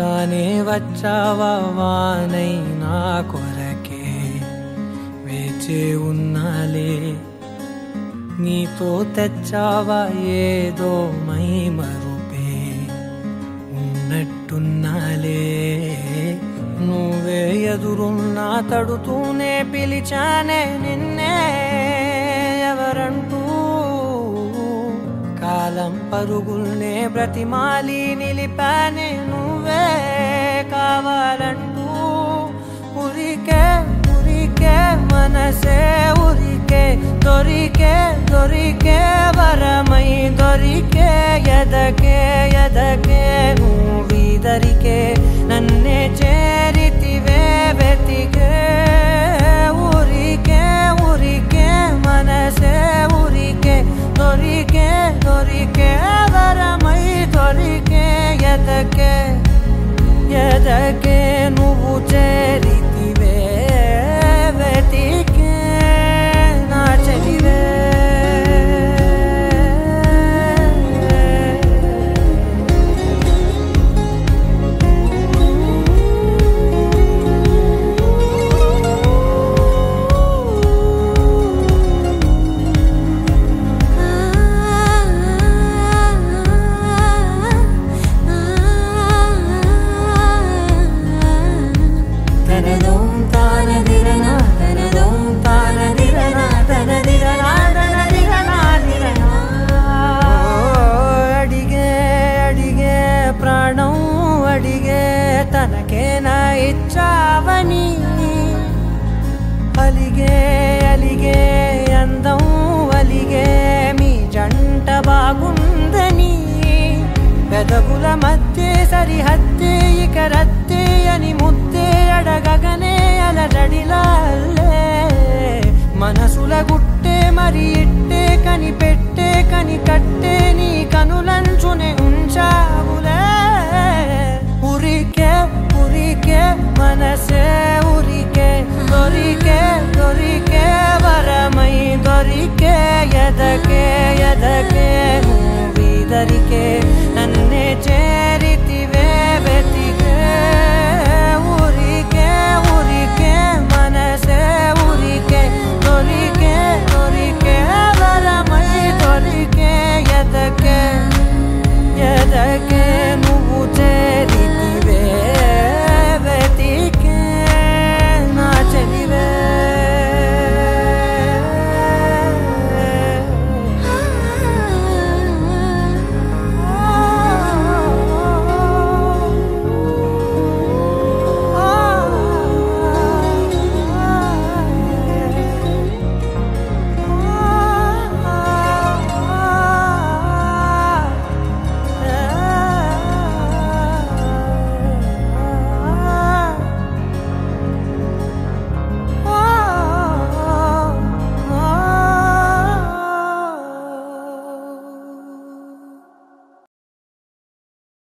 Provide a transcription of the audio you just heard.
రానే వచ్చావా వానై నా కొరకే వేచే ఉన్నాలే నీతో తెచ్చావా ఏదో మై మరుపే ఉన్నట్టున్నాలే నువ్వే ఎదురున్నా తడుతూనే పిలిచానే నిన్నే ఎవరంటూ కాలం పరుగుల్నే బ్రతిమాలి నిలిపానే నువ్వే కావాలంటూ ఉరికే ఉరికే మనసే ఉరికే దొరికే దొరికే వరమై దొరికే ఎదకే ఎదకే నువ్విదరికే నన్నే చేరితివే వెతికే ఊరికే ఊరికే మనసే ఊరికే దొరికే దొరికే వరమై దొరికే ఎదకే ఎదకే నువ్వు చేరితివే వెతికే నా చెలివే തനതും താനതിരന തനതും താനതിരന തനതിരന തനതിരന തിരന అడిగే అడిగే ప్రాణం అడిగే తనకేనా ఇచ్చావని అలిగే అలిగే అందం అలిగే మీ జంట బాగుందని పెదవుల మధ్య సరిహద్దే ఇక రద్దే అని ముద్దే అడగగనే అలజడిలాల్లే మనసుల గుట్టే మరి ఇట్టే కని పెట్టే కని కట్టే నీ కనులంచునే ఉంచావులే ఉరికే ఉరికే మనసే ఉరికే దొరికే దొరికే వరమై దొరికే ఎదకే ఎదకే నువ్విదరికే